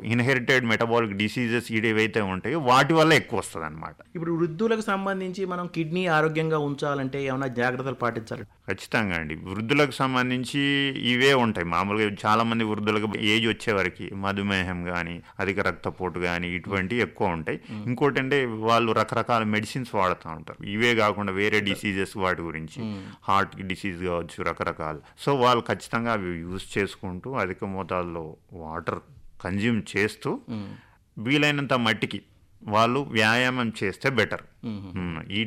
inherited metabolic diseases ఏవైతే ఉంటాయో వాటి వల్ల ఎక్కువ వస్తుంది అనమాట ఇప్పుడు వృద్ధులకు సంబంధించి మనం కిడ్నీ ఆరోగ్యంగా ఉంచాలంటే ఏమైనా జాగ్రత్తలు పాటించాలి ఖచ్చితంగా అండి వృద్ధులకు సంబంధించి ఇవే ఉంటాయి మామూలుగా చాలా మంది వృద్ధులకు ఏజ్ వచ్చేవరకు మధుమేహం కానీ అధిక రక్తపోటు కానీ ఇటువంటివి ఎక్కువ ఉంటాయి ఇంకోటి అంటే వాళ్ళు రకరకాల మెడిసిన్స్ వాడుతూ ఉంటారు ఇవే కాకుండా వేరే డిసీజెస్ వాటి గురించి హార్ట్ డిసీజ్ కావచ్చు రకరకాలు సో వాళ్ళు ఖచ్చితంగా అవి యూజ్ చేసుకుంటూ అధిక మోతాదులో వాటర్ కన్జ్యూమ్ చేస్తూ వీలైనంత మట్టికి వాళ్ళు వ్యాయామం చేస్తే బెటర్ ఈ